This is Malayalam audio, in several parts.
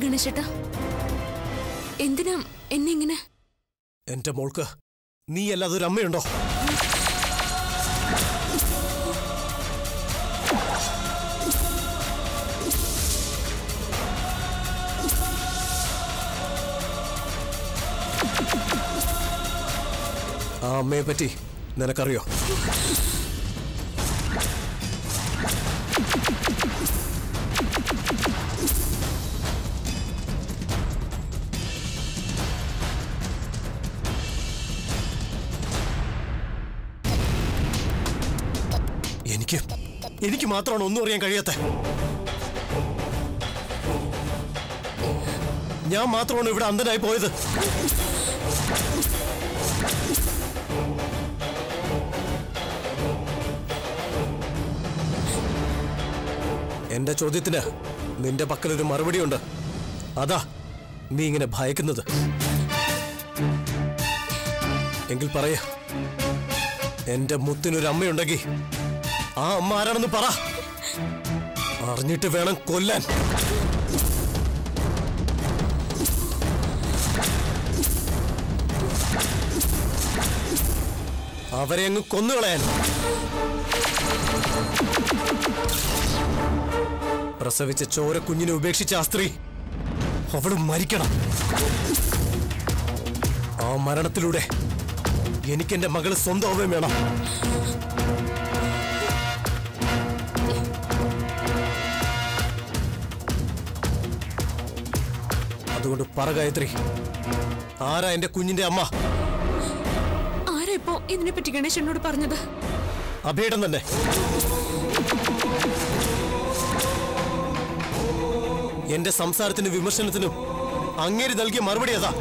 ഗണേശേട്ടാ എന്തിനാ എന്നെ ഇങ്ങനെ എന്റെ മോൾക്ക് നീ അല്ലാതെ ഒരു അമ്മയുണ്ടോ ആ അമ്മയെ പറ്റി നിനക്കറിയോ എനിക്ക് എനിക്ക് മാത്രമാണ് ഒന്നും അറിയാൻ കഴിയാത്ത ഞാൻ മാത്രമാണ് ഇവിടെ അന്ധനായി പോയത് എന്റെ ചോദ്യത്തിന് നിന്റെ പക്കലൊരു മറുപടിയുണ്ട് അതാ നീ ഇങ്ങനെ ഭയക്കുന്നത് എങ്കിൽ പറയ എന്റെ മുത്തിനൊരു അമ്മയുണ്ടെങ്കിൽ ആ അമ്മ ആരാണെന്ന് പറ അറിഞ്ഞിട്ട് വേണം കൊല്ലാൻ അവരെ അങ്ങ് കൊന്നുകളയാൻ പ്രസവിച്ച ചോര കുഞ്ഞിനെ ഉപേക്ഷിച്ച ആ സ്ത്രീ അവള് മരിക്കണം ആ മരണത്തിലൂടെ എനിക്കെന്റെ മകള് സ്വന്തമാവുകയും വേണം അതുകൊണ്ട് പറ ഗായത്രി ആരാ എന്റെ കുഞ്ഞിന്റെ അമ്മ ആരാ ഇപ്പോ ഇതിനെപ്പറ്റി ഗണേശനോട് പറഞ്ഞത് അഭേടം തന്നെ എന്റെ സംസാരത്തിനും വിമർശനത്തിനും അങ്ങേര് നൽകിയ മറുപടി അതാ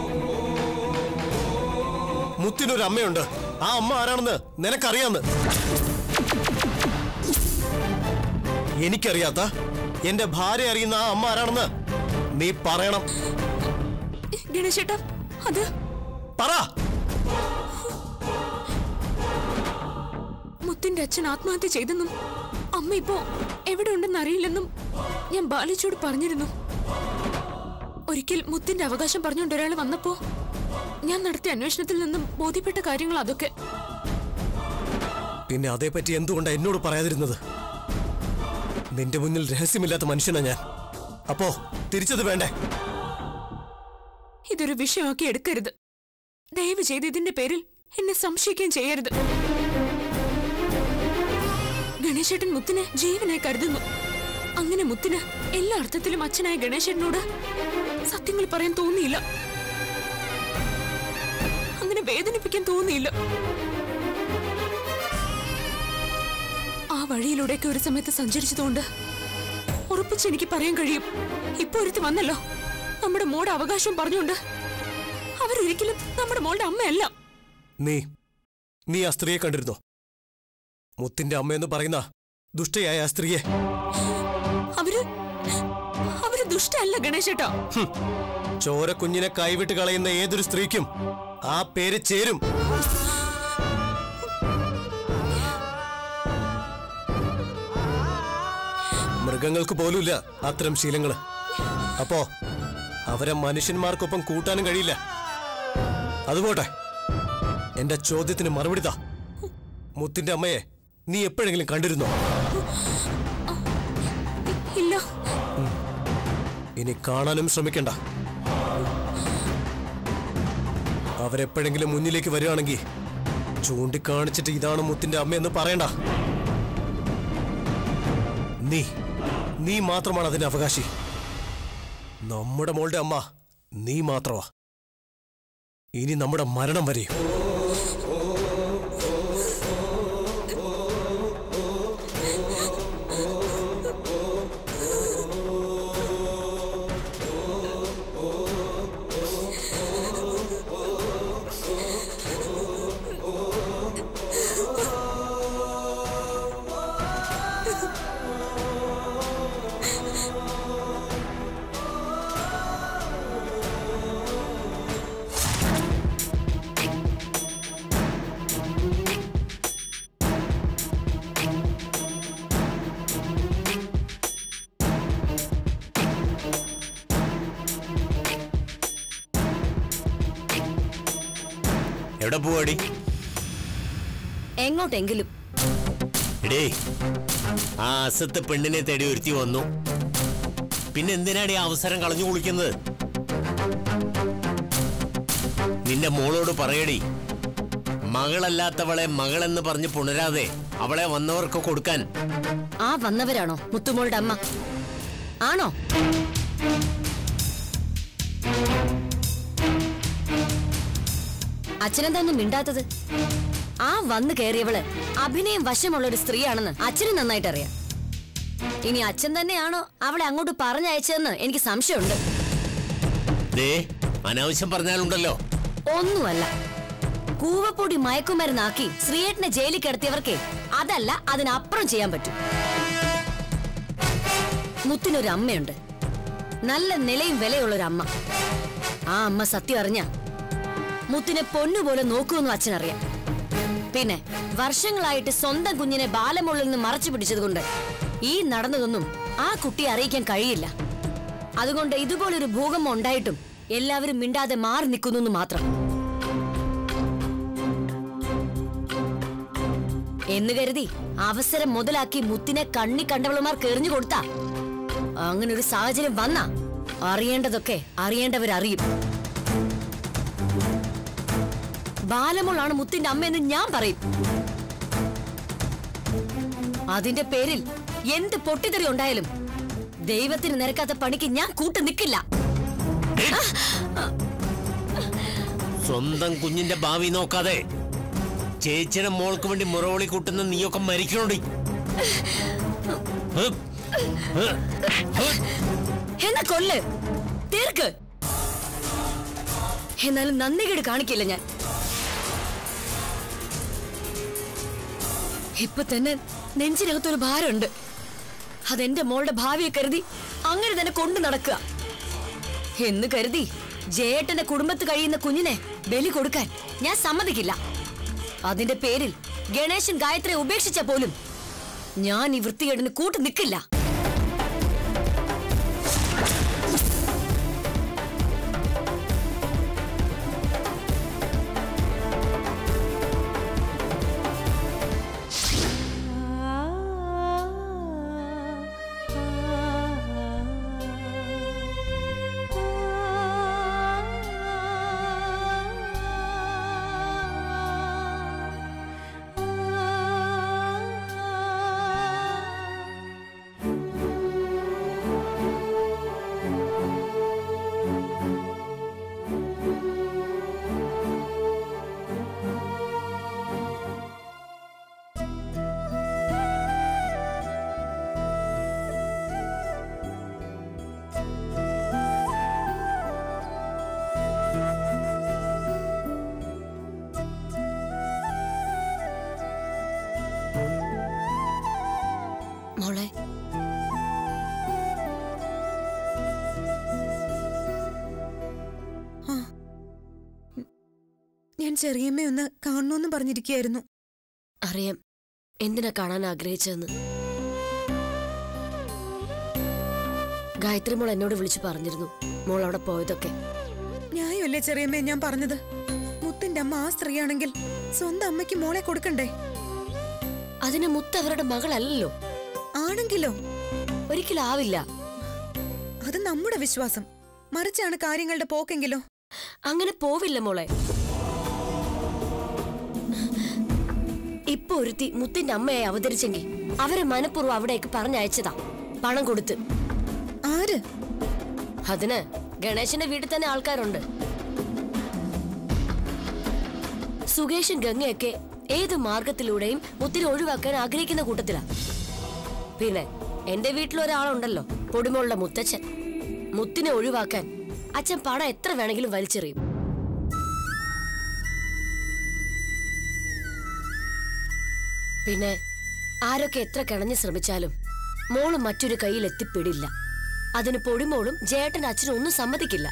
മുത്തിനൊരു അമ്മയുണ്ട് ആ അമ്മ ആരാണെന്ന് നിനക്കറിയാന്ന് എനിക്കറിയാത്ത എന്റെ ഭാര്യ അറിയുന്ന ആ അമ്മ ആരാണെന്ന് നീ പറയണം ഗണേശേട്ടാ അത് പറ മുത്തിന്റെ അച്ഛൻ ആത്മഹത്യ ചെയ്തെന്നും അമ്മ ഇപ്പോ എവിടെ ഉണ്ടെന്ന് അറിയില്ലെന്നും ഞാൻ ബാലിച്ചോട് പറഞ്ഞിരുന്നു ഒരിക്കൽ മുത്തിന്റെ അവകാശം പറഞ്ഞുകൊണ്ട് ഒരാൾ വന്നപ്പോ ഞാൻ നടത്തിയ അന്വേഷണത്തിൽ നിന്നും ബോധ്യപ്പെട്ട കാര്യങ്ങൾ അതൊക്കെ പിന്നെ അതേപ്പറ്റി എന്തുകൊണ്ടാ എന്നോട് പറയാതിരുന്നത് നിന്റെ മുന്നിൽ രഹസ്യമില്ലാത്ത മനുഷ്യനാ ഞാൻ അപ്പോ തിരിച്ചത് വേണ്ടേ ഇതൊരു വിഷയമാക്കി എടുക്കരുത് ദയവ് ചെയ്ത് ഇതിന്റെ പേരിൽ എന്നെ സംശയിക്കുകയും ചെയ്യരുത് ഗണേശേട്ടൻ മുത്തിനെ ജീവനായി കരുതുന്നു അങ്ങനെ മുത്തിന് എല്ലാ അർത്ഥത്തിലും അച്ഛനായ ഗണേശേട്ടനോട് സത്യങ്ങൾ പറയാൻ തോന്നിയില്ല അങ്ങനെ വേദനിപ്പിക്കാൻ തോന്നിയില്ല ആ വഴിയിലൂടെയൊക്കെ ഒരു സമയത്ത് സഞ്ചരിച്ചതുകൊണ്ട് ഉറപ്പിച്ച് എനിക്ക് പറയാൻ കഴിയും ഇപ്പൊ ഒരുത്തി വന്നല്ലോ നമ്മുടെ മോടെ അവകാശം പറഞ്ഞുകൊണ്ട് അവരൊരിക്കലും നമ്മുടെ മോളുടെ അമ്മയല്ല നീ നീ ആ സ്ത്രീയെ കണ്ടിരുന്നോ മുത്തിന്റെ അമ്മയെന്ന് പറയുന്ന ദുഷ്ടയായ ആ സ്ത്രീയെ അവര് അവര് ദുഷ്ടല്ല ഗണേശേട്ടാ ഹും, ചോര കുഞ്ഞിനെ കൈവിട്ട് കളയുന്ന ഏതൊരു സ്ത്രീക്കും ആ പേര് ചേരും മൃഗങ്ങൾക്ക് പോലുമില്ല അത്തരം ശീലങ്ങള് അപ്പോ അവരെ മനുഷ്യന്മാർക്കൊപ്പം കൂട്ടാനും കഴിയില്ല അതുപോട്ടെ എന്റെ ചോദ്യത്തിന് മറുപടി താ മുത്തിന്റെ അമ്മയെ നീ എപ്പോഴെങ്കിലും കണ്ടിരുന്നോ ഇല്ല ഇനി കാണാനും ശ്രമിക്കണ്ട അവരെപ്പോഴെങ്കിലും മുന്നിലേക്ക് വരികയാണെങ്കിൽ ചൂണ്ടിക്കാണിച്ചിട്ട് ഇതാണ് മുത്തിന്റെ അമ്മയെന്ന് പറയണ്ട നീ നീ മാത്രമാണ് അതിന്റെ അവകാശി നമ്മുടെ മോളുടെ അമ്മ നീ മാത്രമാ ഇനി നമ്മുടെ മരണം വരെയും എവിടെ പോവാടി എങ്ങോട്ടെങ്കിലും എടേ ആ അസത്ത് പെണ്ണിനെ തേടി ഒരുത്തി വന്നു പിന്നെ എന്തിനാടി ആ അവസരം കളഞ്ഞു കുളിക്കുന്നത് നിന്റെ മോളോട് പറയടി മകളല്ലാത്തവളെ മകളെന്ന് പറഞ്ഞ് പുണരാതെ അവളെ വന്നവർക്ക് കൊടുക്കാൻ ആ വന്നവരാണോ മുത്തുമോളുടെ അമ്മ ആണോ അച്ഛനെന്താ മിണ്ടാത്തത് ആ വന്നു കയറിയവള് അഭിനയം വശമുള്ള ഒരു സ്ത്രീയാണെന്ന് അച്ഛന് നന്നായിട്ട് അറിയാം ഇനി അച്ഛൻ തന്നെയാണോ അവളെ അങ്ങോട്ട് പറഞ്ഞയച്ചതെന്ന് എനിക്ക് സംശയമുണ്ട് ദേ അനാവശ്യം പറഞ്ഞാലുണ്ടല്ലോ ഒന്നുമല്ല കൂവപ്പൊടി മയക്കുമരുന്നാക്കി ശ്രീയേട്ടനെ ജയിലിൽ കിടത്തിയവർക്ക് അതല്ല അതിനപ്പുറം ചെയ്യാൻ പറ്റും മുത്തിനൊരു അമ്മയുണ്ട് നല്ല നിലയും വിലയുള്ള ഒരു അമ്മ ആ അമ്മ സത്യം അറിഞ്ഞ മുത്തിനെ പൊന്നുപോലെ നോക്കുമെന്നും അച്ഛനറിയാം പിന്നെ വർഷങ്ങളായിട്ട് സ്വന്തം കുഞ്ഞിനെ ബാലമുള്ളിൽ നിന്ന് മറച്ചു പിടിച്ചതുകൊണ്ട് ഈ നടന്നതൊന്നും ആ കുട്ടിയെ അറിയിക്കാൻ കഴിയില്ല അതുകൊണ്ട് ഇതുപോലൊരു ഭൂകമ്പം ഉണ്ടായിട്ടും എല്ലാവരും മിണ്ടാതെ മാറി നിൽക്കുന്നു മാത്രം എന്ന് കരുതി അവസരം മുതലാക്കി മുത്തിനെ കണ്ണി കണ്ടവളുമാർക്ക് എറിഞ്ഞു കൊടുത്ത അങ്ങനെ ഒരു സാഹചര്യം വന്ന അറിയേണ്ടതൊക്കെ അറിയേണ്ടവരറിയും ബാലമോളാണ് മുത്തിന്റെ അമ്മയെന്ന് ഞാൻ പറയും അതിന്റെ പേരിൽ എന്ത് പൊട്ടിത്തെറി ഉണ്ടായാലും ദൈവത്തിന് നിരക്കാത്ത പണിക്ക് ഞാൻ കൂട്ടു നിൽക്കില്ല സ്വന്തം കുഞ്ഞിന്റെ ഭാവി നോക്കാതെ ചേച്ചിയുടെ മോൾക്ക് വേണ്ടി മുറവിളി കൂട്ടുന്ന നീയൊക്കെ മരിക്കണോടി ഹ്? ഹ്? ഹ്? എന്നാ കൊല്ല് തീർക്ക് എന്നാലും നന്ദികേട് കാണിക്കില്ല ഞാൻ ഇപ്പൊ തന്നെ നെഞ്ചിനകത്തൊരു ഭാരമുണ്ട് അതെന്റെ മോളുടെ ഭാവിയെ കരുതി അങ്ങനെ തന്നെ കൊണ്ടു നടക്കുക എന്ന് കരുതി ജയേട്ടന്റെ കുടുംബത്ത് കഴിയുന്ന കുഞ്ഞിനെ ബലി കൊടുക്കാൻ ഞാൻ സമ്മതിക്കില്ല അതിന്റെ പേരിൽ ഗണേശൻ ഗായത്രിയെ ഉപേക്ഷിച്ച പോലും ഞാൻ ഈ വൃത്തികേടിന് കൂട്ടു നിൽക്കില്ല മോളെ ഞാൻ ചെറിയമ്മ ഒന്ന് കാണണമെന്ന് പറഞ്ഞിരിക്കുകയായിരുന്നു അറിയാം എന്തിനാ കാണാൻ ആഗ്രഹിച്ചതെന്ന് ഗായത്രി മോൾ എന്നോട് വിളിച്ചു പറഞ്ഞിരുന്നു മോൾ അവിടെ പോയതൊക്കെ ന്യായമല്ലേ ചെറിയമ്മ ഞാൻ പറഞ്ഞത് മുത്തിന്റെ അമ്മ ആ സ്ത്രീയാണെങ്കിൽ സ്വന്തം അമ്മയ്ക്ക് മോളെ കൊടുക്കണ്ടേ അതിന് മുത്ത് അവരുടെ മകളല്ലല്ലോ ആണെങ്കിലോ ഒരിക്കലും ആവില്ല അത് നമ്മുടെ വിശ്വാസം മറിച്ചാണ് കാര്യങ്ങളുടെ പോക്കെങ്കിലോ അങ്ങനെ പോവില്ല മോളെ ഇപ്പൊ ഒരുത്തി മുത്തിന്റെ അമ്മയായി അവതരിച്ചെങ്കിൽ അവരെ മനഃപൂർവ്വം അവിടേക്ക് പറഞ്ഞയച്ചതാ പണം കൊടുത്ത് ആര് അതിന് ഗണേശന്റെ വീട്ടിൽ തന്നെ ആൾക്കാരുണ്ട് സുകേഷും ഗംഗയൊക്കെ ഏത് മാർഗത്തിലൂടെയും മുത്തിനെ ഒഴിവാക്കാൻ ആഗ്രഹിക്കുന്ന കൂട്ടത്തിലാ പിന്നെ എന്റെ വീട്ടിൽ ഒരാളുണ്ടല്ലോ പൊടിമോളുടെ മുത്തച്ഛൻ മുത്തിനെ ഒഴിവാക്കാൻ അച്ഛൻ പണം എത്ര വേണമെങ്കിലും വലിച്ചെറിയും പിന്നെ ആരൊക്കെ എത്ര കിണഞ്ഞു ശ്രമിച്ചാലും മോള് മറ്റൊരു കയ്യിൽ എത്തിപ്പെടില്ല അതിന് പൊടിമോളും ജേട്ടൻ അച്ഛനും ഒന്നും സമ്മതിക്കില്ല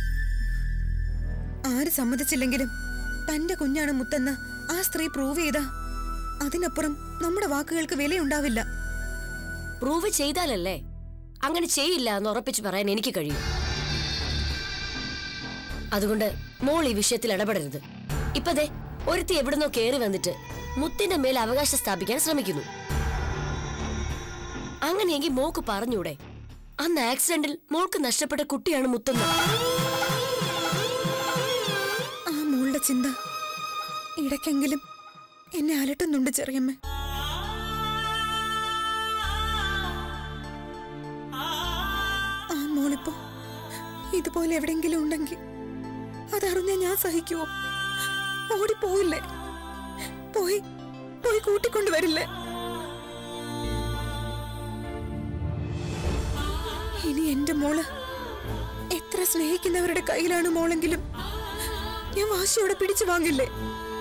ആര് സമ്മതിച്ചില്ലെങ്കിലും തന്റെ കുഞ്ഞാണ് മുത്തെന്ന് ആ സ്ത്രീ പ്രൂവ് ചെയ്ത അതിനപ്പുറം നമ്മുടെ വാക്കുകൾക്ക് വിലയുണ്ടാവില്ല പ്രൂവ് ചെയ്താലല്ലേ അങ്ങനെ ചെയ്യില്ല എന്ന് ഉറപ്പിച്ച് പറയാൻ എനിക്ക് കഴിയും അതുകൊണ്ട് മോൾ ഈ വിഷയത്തിൽ ഇടപെടരുത് ഇപ്പതേ ഒരുത്തി എവിടുന്നോ കയറി വന്നിട്ട് മുത്തിന്റെ മേൽ അവകാശം സ്ഥാപിക്കാൻ ശ്രമിക്കുന്നു അങ്ങനെയെങ്കിൽ മോക്ക് പറഞ്ഞൂടെ അന്ന് ആക്സിഡന്റിൽ മോൾക്ക് നഷ്ടപ്പെട്ട കുട്ടിയാണ് മുത്തെന്ന് ആ മോളുടെ ചിന്ത ഇടയ്ക്കെങ്കിലും എന്നെ അലട്ടുന്നുണ്ട് ചെറിയമ്മ ആ മോളിപ്പോ ഇതുപോലെ എവിടെയെങ്കിലും ഉണ്ടെങ്കിൽ അതറിഞ്ഞ ഞാൻ സഹിക്കുവോ ഓടിപ്പോയില്ലേ പോയി പോയി കൂട്ടിക്കൊണ്ടുവരില്ലേ ഇനി എന്റെ മോള് എത്ര സ്നേഹിക്കുന്നവരുടെ കയ്യിലാണ് മോളെങ്കിലും ഞാൻ വാശിയോടെ പിടിച്ചു വാങ്ങില്ലേ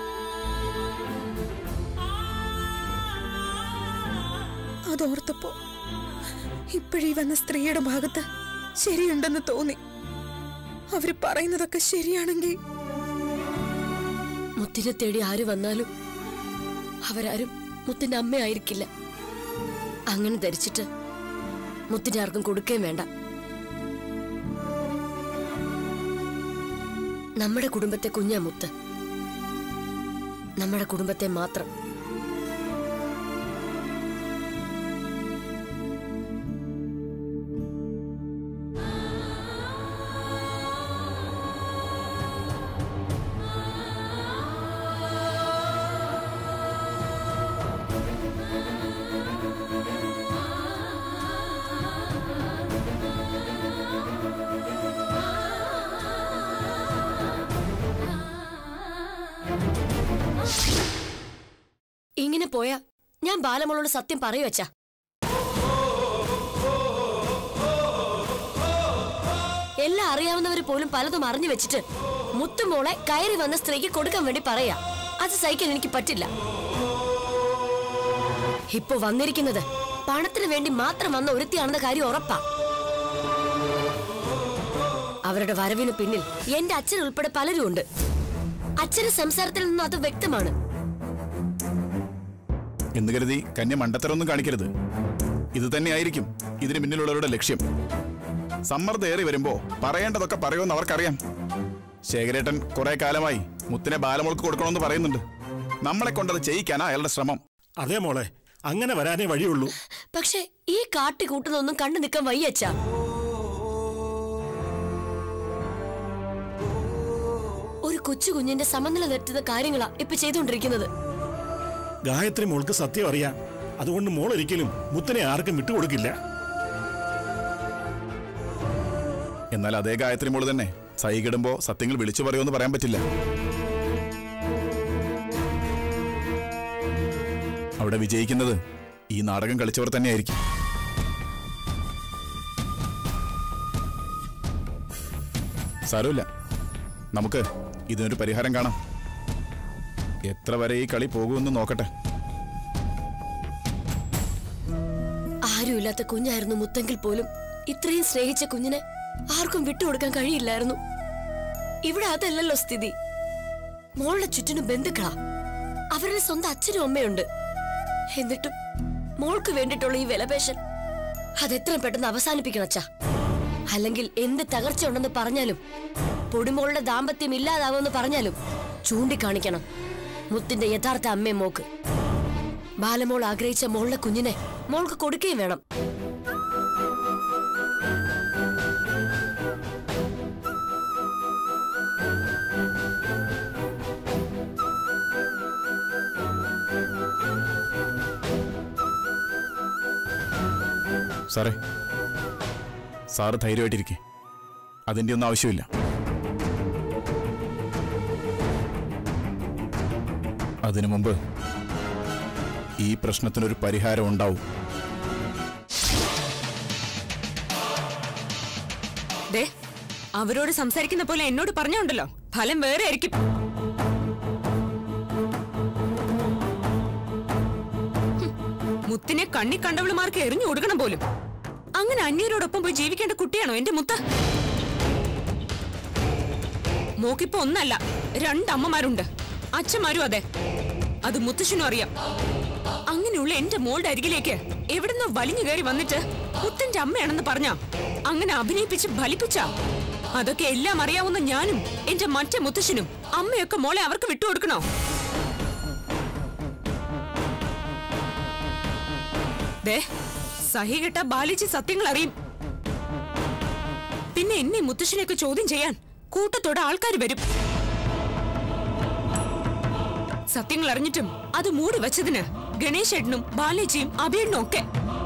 അതോർത്തപ്പോ ഇപ്പോഴീ വന്ന സ്ത്രീയുടെ ഭാഗത്ത് ശരിയുണ്ടെന്ന് തോന്നി അവര് പറയുന്നതൊക്കെ ശരിയാണെങ്കിൽ മുത്തിനെ തേടി ആര് വന്നാലും അവരാരും മുത്തിന്റെ അമ്മയായിരിക്കില്ല അങ്ങനെ ധരിച്ചിട്ട് മുത്തിന്റെ ആർക്കും കൊടുക്കുകയും വേണ്ട നമ്മുടെ കുടുംബത്തെ കുഞ്ഞാ മുത്ത് നമ്മുടെ കുടുംബത്തെ മാത്രം ഇങ്ങനെ പോയാ ഞാൻ ബാലമോളോട് സത്യം പറയൂ അച്ഛാ എല്ലാം അറിയാവുന്നവര് പോലും പലതും അറിഞ്ഞു വെച്ചിട്ട് മുത്തുമോളെ കയറി വന്ന സ്ത്രീക്ക് കൊടുക്കാൻ വേണ്ടി പറയാ അത് സഹിക്കാൻ എനിക്ക് പറ്റില്ല ഇപ്പൊ വന്നിരിക്കുന്നത് പണത്തിന് വേണ്ടി മാത്രം വന്ന ഒരുത്തിയാണെന്ന കാര്യം ഉറപ്പാ അവരുടെ വരവിന് പിന്നിൽ എന്റെ അച്ഛൻ ഉൾപ്പെടെ പലരും ഉണ്ട് അച്ഛന്റെ സംസാരത്തിൽ നിന്നും അത് വ്യക്തമാണ് എന്ന് കരുതി കന്യ മണ്ടത്തരൊന്നും കാണിക്കരുത് ഇത് തന്നെയായിരിക്കും ഇതിന് പിന്നിലുള്ളവരുടെ ലക്ഷ്യം സമ്മർദ്ദം ഏറി വരുമ്പോ പറയേണ്ടതൊക്കെ പറയുമെന്ന് അവർക്കറിയാം ശേഖരേട്ടൻ കുറെ കാലമായി മുത്തിനെ ബാലമോൾക്ക് കൊടുക്കണമെന്ന് പറയുന്നുണ്ട് നമ്മളെ കൊണ്ടത് ചെയ്യിക്കാനാ അയാളുടെ ശ്രമം അതെ മോളെ അങ്ങനെ വരാനേ വഴിയുള്ളൂ പക്ഷെ ഈ കാട്ടി കൂട്ടുന്നൊന്നും കണ്ടു നിൽക്കാൻ വയ്യച്ചാ ഒരു കൊച്ചു കുഞ്ഞിന്റെ സമനില തെറ്റുന്ന കാര്യങ്ങളാ ഇപ്പൊ ചെയ്തുകൊണ്ടിരിക്കുന്നത് ഗായത്രി മോൾക്ക് സത്യം അറിയാം അതുകൊണ്ട് മോൾ ഒരിക്കലും മുത്തിനെ ആർക്കും വിട്ടുകൊടുക്കില്ല എന്നാൽ അതേ ഗായത്രി മോള് തന്നെ സൈകിടുമ്പോ സത്യങ്ങൾ വിളിച്ചു പറയുമെന്ന് പറയാൻ പറ്റില്ല അവിടെ വിജയിക്കുന്നത് ഈ നാടകം കളിച്ചവർ തന്നെയായിരിക്കും സാരമില്ല നമുക്ക് ഇതിനൊരു പരിഹാരം കാണാം എത്ര വരെ ഈ കളി പോകുമെന്ന് നോക്കട്ടെ ആരുമില്ലാത്ത കുഞ്ഞായിരുന്നു മുത്തെങ്കിൽ പോലും ഇത്രയും സ്നേഹിച്ച കുഞ്ഞിനെ ആർക്കും വിട്ടുകൊടുക്കാൻ കഴിയില്ലായിരുന്നു ഇവിടെ അതല്ലല്ലോ സ്ഥിതി മോളുടെ ചുറ്റിനും ബന്ധുക്കളാ അവരുടെ സ്വന്തം അച്ഛനും അമ്മയുണ്ട് എന്നിട്ടും മോൾക്ക് വേണ്ടിയിട്ടുള്ള ഈ വിലപേശൻ അതെത്രയും പെട്ടെന്ന് അവസാനിപ്പിക്കണം അച്ഛാ അല്ലെങ്കിൽ എന്ത് തകർച്ച ഉണ്ടെന്ന് പറഞ്ഞാലും പൊടിമോളുടെ ദാമ്പത്യം ഇല്ലാതാവുമെന്ന് പറഞ്ഞാലും ചൂണ്ടിക്കാണിക്കണം മുത്തിന്റെ യഥാർത്ഥ അമ്മയും മോക്ക് ബാലമോൾ ആഗ്രഹിച്ച മോളുടെ കുഞ്ഞിനെ മോൾക്ക് കൊടുക്കുകയും വേണം സാറേ സാറ് ധൈര്യമായിട്ടിരിക്കെ അതിൻ്റെ ഒന്നും ആവശ്യമില്ല അതിനു മുമ്പ് ഈ പ്രശ്നത്തിനൊരു പരിഹാരം ഉണ്ടാവും ദേ അവരോട് സംസാരിക്കുന്ന പോലെ എന്നോട് പറഞ്ഞുണ്ടല്ലോ ഫലം വേറെ ആയിരിക്കും ഹും, മുത്തിനെ കണ്ണി കണ്ടവളുമാർക്ക് എറിഞ്ഞു കൊടുക്കണം പോലും അങ്ങനെ അന്യരോടൊപ്പം പോയി ജീവിക്കേണ്ട കുട്ടിയാണോ എന്റെ മുത്ത മോക്കിപ്പോ ഒന്നല്ല രണ്ടമ്മമാരുണ്ട് അച്ഛന്മാരും അതെ അത് മുത്തശ്ശനും അറിയാം അങ്ങനെയുള്ള എന്റെ മോളുടെ അരികിലേക്ക് എവിടുന്നോ വലിഞ്ഞു കയറി വന്നിട്ട് മുത്തന്റെ അമ്മയാണെന്ന് പറഞ്ഞ അങ്ങനെ അഭിനയിപ്പിച്ച് ഫലിപ്പിച്ച അതൊക്കെ എല്ലാം അറിയാവുന്ന ഞാനും എന്റെ മറ്റേ മുത്തശ്ശനും അമ്മയൊക്കെ മോളെ അവർക്ക് വിട്ടുകൊടുക്കണോ ദേ സഹി കെട്ട ബാലിച്ച് സത്യങ്ങൾ അറിയും പിന്നെ എന്നെ മുത്തശ്ശനെയൊക്കെ ചോദ്യം ചെയ്യാൻ കൂട്ടത്തോടെ ആൾക്കാർ വരും സത്യങ്ങൾ അറിഞ്ഞിട്ടും അത് മൂടി വെച്ചതിന് ഗണേശേട്ടനും ബാലേജിയും അഭിയണ്ണും ഒക്കെ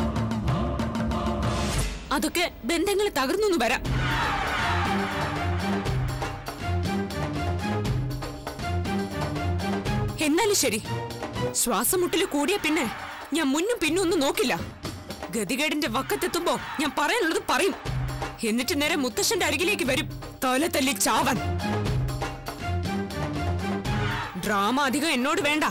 അതൊക്കെ ബന്ധങ്ങൾ തകർന്നു വരാം എന്നാലും ശരി ശ്വാസം മുട്ടല് കൂടിയ പിന്നെ ഞാൻ മുന്നും പിന്നും ഒന്നും നോക്കില്ല ഗതികേടിന്റെ വക്കത്തെത്തുമ്പോ ഞാൻ പറയാനുള്ളത് പറയും എന്നിട്ട് നേരെ മുത്തശ്ശന്റെ അരികിലേക്ക് വരും തല തല്ലി ചാവൻ ഡ്രാമ അധികം എന്നോട് വേണ്ട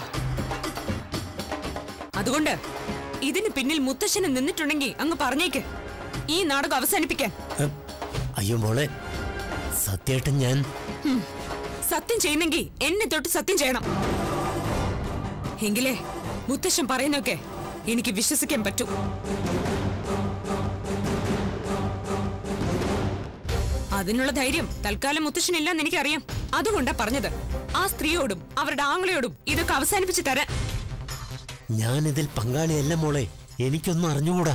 അതുകൊണ്ട് ഇതിന് പിന്നിൽ മുത്തശ്ശന് നിന്നിട്ടുണ്ടെങ്കിൽ അങ്ങ് പറഞ്ഞേക്ക് ഈ നാടകം അവസാനിപ്പിക്കാൻ ഉം. അയ്യോ മോളെ സത്യേട്ടൻ ഞാൻ സത്യം ചെയ്യുന്നെങ്കിൽ എന്നെ തൊട്ട് സത്യം ചെയ്യണം എങ്കിലേ മുത്തശ്ശൻ പറയുന്നൊക്കെ എനിക്ക് വിശ്വസിക്കാൻ പറ്റൂ അതിനുള്ള ധൈര്യം തൽക്കാലം മുത്തശ്ശനില്ലെന്ന് എനിക്കറിയാം അതുകൊണ്ടാ പറഞ്ഞത് ആ സ്ത്രീയോടും അവരുടെ ആങ്ങളയോടും ഇതൊക്കെ അവസാനിപ്പിച്ച് തരാൻ ഞാനിതിൽ പങ്കാളിയല്ല മോളെ എനിക്കൊന്നും അറിഞ്ഞുകൂടാ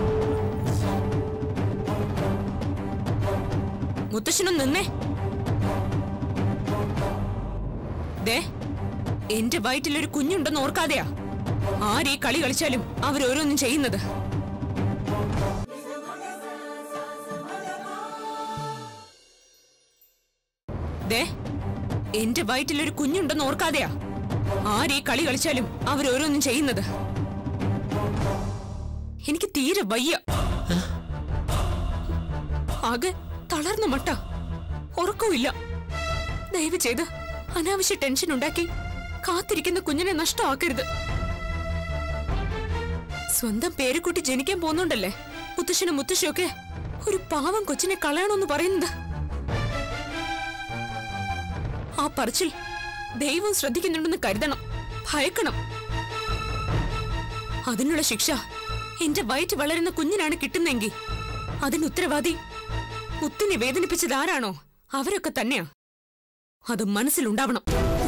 മുത്തശ്ശനും നിന്നേ ദേ എന്റെ വയറ്റിലൊരു കുഞ്ഞുണ്ടെന്ന് ഓർക്കാതെയാ ആരീ കളി കളിച്ചാലും അവരോരോന്നും ചെയ്യുന്നത് ദേ എന്റെ വയറ്റിലൊരു കുഞ്ഞുണ്ടെന്ന് ഓർക്കാതെയാ ആരീ കളി കളിച്ചാലും അവരോരോന്നും ചെയ്യുന്നത് എനിക്ക് തീരെ വയ്യ ആകെ തളർന്ന മട്ട ഉറക്കവുമില്ല ദയവ് ചെയ്ത് അനാവശ്യ ടെൻഷൻ ഉണ്ടാക്കി കാത്തിരിക്കുന്ന കുഞ്ഞിനെ നഷ്ടമാക്കരുത് സ്വന്തം പേരുക്കുട്ടി ജനിക്കാൻ പോകുന്നുണ്ടല്ലേ മുത്തശ്ശനും മുത്തശ്ശിയൊക്കെ ഒരു പാവം കൊച്ചിനെ കളയണമെന്ന് പറയുന്നത് ആ പറച്ചിൽ ദൈവം ശ്രദ്ധിക്കുന്നുണ്ടെന്ന് കരുതണം ഭയക്കണം അതിനുള്ള ശിക്ഷ എന്റെ വയറ്റ് വളരുന്ന കുഞ്ഞിനാണ് കിട്ടുന്നെങ്കിൽ അതിന് ഉത്തരവാദി മുത്തിനെ വേദനിപ്പിച്ചത് ആരാണോ അവരൊക്കെ തന്നെയാ അത് മനസ്സിലുണ്ടാവണം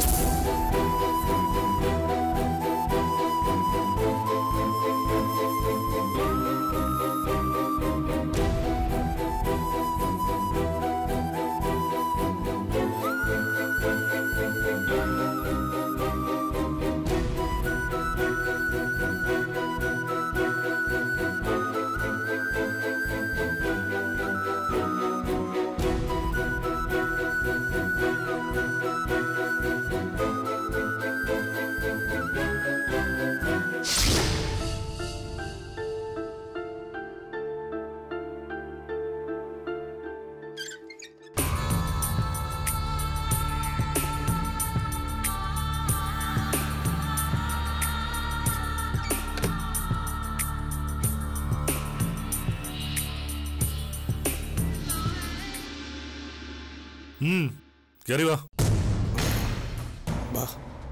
ഉം, കേറി വാ വാ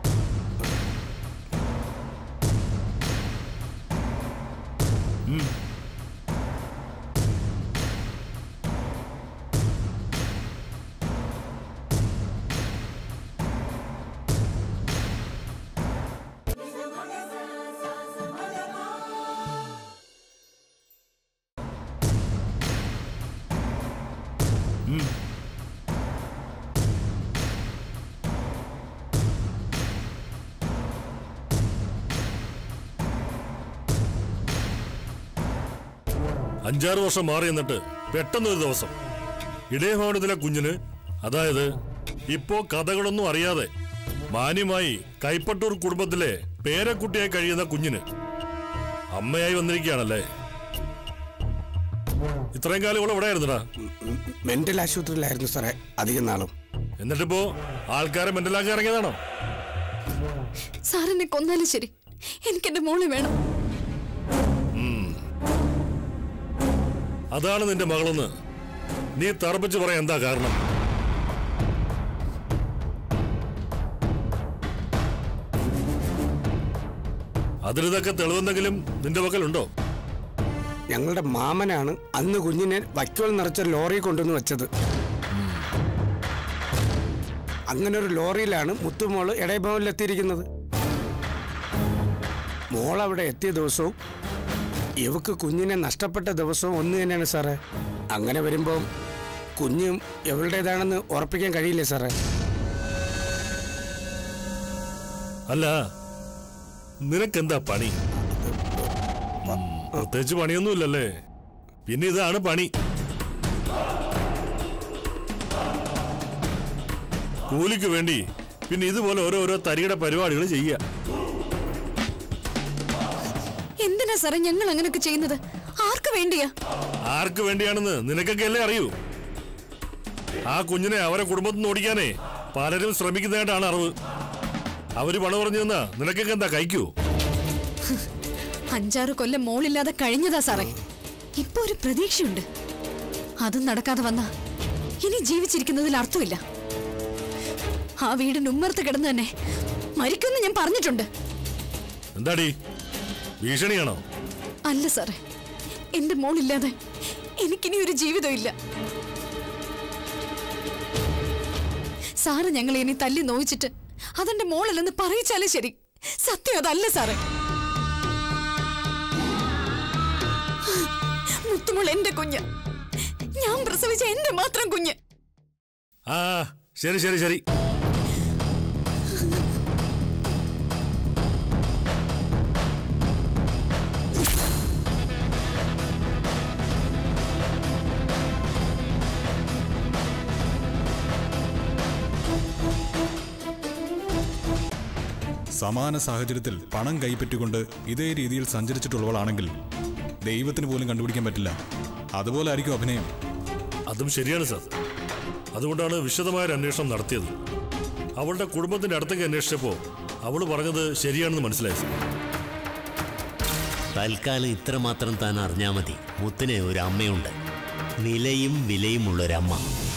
അഞ്ചാറ് വർഷം മാറി എന്നിട്ട് പെട്ടെന്ന് ഒരു ദിവസം ഇടയഭവനത്തിലെ കുഞ്ഞിന് അതായത് ഇപ്പോ കഥകളൊന്നും അറിയാതെ മാന്യമായി കൈപ്പട്ടൂർ കുടുംബത്തിലെ പേരക്കുട്ടിയായി കഴിയുന്ന കുഞ്ഞിന് അമ്മയായി വന്നിരിക്കുകയാണല്ലേ ഇത്രയും കാലം ഇവിടെ എവിടെയായിരുന്നടാ മെന്റൽ ആശുപത്രിയിലായിരുന്നു സാറേ അധികം നാളും എന്നിട്ടിപ്പോ ആൾക്കാരെ മെന്റലാക്കി ഇറങ്ങിയതാണോ സാറിനെ കൊന്നാലും ശരി എനിക്ക് എന്റെ മോളെ വേണം അതാണ് നിന്റെ മകളെന്ന് നീ തറപ്പിച്ച് പറയാൻ എന്താ കാരണം അതിലിതൊക്കെ തെളിവെന്തെങ്കിലും നിന്റെ പക്കലുണ്ടോ ഞങ്ങളുടെ മാമനാണ് അന്ന് കുഞ്ഞിനെ വൈക്കോൽ നിറച്ച ലോറി കൊണ്ടുവന്ന് വെച്ചത് അങ്ങനെ ഒരു ലോറിയിലാണ് മുത്തുമോള് ഇടയഭവനിലെത്തിയിരിക്കുന്നത് മോൾ അവിടെ എത്തിയ ദിവസവും ഇവക്ക് കുഞ്ഞിനെ നഷ്ടപ്പെട്ട ദിവസവും ഒന്ന് തന്നെയാണ് സാറേ അങ്ങനെ വരുമ്പോൾ കുഞ്ഞും എവളുടേതാണെന്ന് ഉറപ്പിക്കാൻ കഴിയില്ലേ സാറേ അല്ല നിനക്കെന്താ പണി ഉം, പ്രത്യേകിച്ച് പണിയൊന്നുമില്ലല്ലേ പിന്നെ ഇതാണ് പണി കൂലിക്ക് വേണ്ടി പിന്നെ ഇതുപോലെ ഓരോരോ തരികിട പരിപാടികൾ ചെയ്യുക എന്തിനാ സാറേ ഞങ്ങൾ അങ്ങനെയൊക്കെ ചെയ്യുന്നത് ആർക്ക് വേണ്ടിയാ ആർക്ക് വേണ്ടിയാണെന്ന് നിനക്കൊക്കെ അല്ലേ അറിയൂ ആ കുഞ്ഞിനെ അവരെ കുടുംബത്തിൽ നിന്ന് ഓടിക്കാനേ പലരും ശ്രമിക്കുന്നതായിട്ടാണ് അറിവ് അവര് പണം പറഞ്ഞു തന്നാ നിനക്കൊക്കെ എന്താ കഴിക്കൂ അഞ്ചാറ് കൊല്ലം മോളില്ലാതെ കഴിഞ്ഞതാ സാറേ ഇപ്പൊ ഒരു പ്രതീക്ഷയുണ്ട് അതും നടക്കാതെ വന്നാ ഇനി ജീവിച്ചിരിക്കുന്നതിൽ അർത്ഥമില്ല ആ വീടിന്റെ ഉമ്മർത്ത് കിടന്ന് തന്നെ മരിക്കുമെന്ന് ഞാൻ പറഞ്ഞിട്ടുണ്ട് എന്താടി ഭീഷണിയാണോ അല്ല സാറേ എന്റെ മോളില്ലാതെ എനിക്കിനി ഒരു ജീവിതം ഇല്ല സാറ് ഞങ്ങൾ ഇനി തല്ലി നോവിച്ചിട്ട് അതെന്റെ മോളല്ലെന്ന് പറയിച്ചാലും ശരി സത്യം അതല്ല സാറേ മുത്തുമോൾ എന്റെ കുഞ്ഞ് ഞാൻ പ്രസവിച്ച എന്റെ മാത്രം കുഞ്ഞ് ആ ശരി ശരി ശരി സമാന സാഹചര്യത്തിൽ പണം കൈപ്പറ്റിക്കൊണ്ട് ഇതേ രീതിയിൽ സഞ്ചരിച്ചിട്ടുള്ളവളാണെങ്കിൽ ദൈവത്തിന് പോലും കണ്ടുപിടിക്കാൻ പറ്റില്ല അതുപോലെ ആയിരിക്കും അഭിനയം അതും ശരിയാണ് സാർ അതുകൊണ്ടാണ് വിശദമായ ഒരു അന്വേഷണം നടത്തിയത് അവളുടെ കുടുംബത്തിന്റെ അടുത്തേക്ക് അന്വേഷിച്ചപ്പോ അവള് പറഞ്ഞത് ശരിയാണെന്ന് മനസ്സിലായി സാർ തൽക്കാലം ഇത്രമാത്രം താൻ അറിഞ്ഞാൽ മതി മുത്തിന് ഒരു അമ്മയുണ്ട് നിലയും വിലയുമുള്ളൊരമ്മ